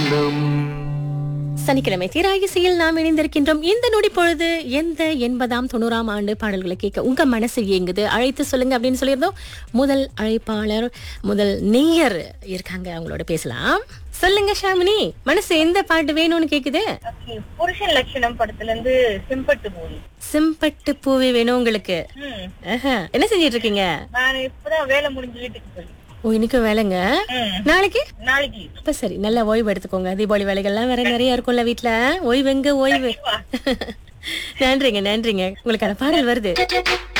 உள்ளம் சனிக்கிழமை தீராயிசையில் நாம் இணைந்திருக்கின்றோம் இந்த நொடி பொழுது எந்த எண்பதாம் தொண்ணூறாம் ஆண்டு பாடல்களை கேட்க உங்க மனசு இயங்குது அழைத்து சொல்லுங்க அப்படின்னு சொல்லியிருந்தோம் முதல் அழைப்பாளர் முதல் நேயர் இருக்காங்க அவங்களோட பேசலாம் சொல்லுங்க ஷாமினி மனசு எந்த பாட்டு வேணும்னு கேக்குது Okay, புருஷன் லட்சணம் படத்துல இருந்து சிம்பட்டு மூவி சிம்பட்டு பூவே வேணும் உங்களுக்கு ம் ஆஹா. என்ன செஞ்சிட்டு இருக்கீங்க நான் இப்பதான் வேலை முடிஞ்சு வீட்டுக்கு போய் ஓ இன்னைக்கு வேலைங்க ம் நாளைக்கு நாளைக்கு அப்ப சரி நல்லா ஓய்வு எடுத்துக்கோங்க தீபாவளி வேலைகள்லாம் வேற நிறைய இருக்கும்ல வீட்ல ஓய்வு எங்க ஓய்வு நன்றிங்க நன்றிங்க உங்களுக்கான பாடல் வருது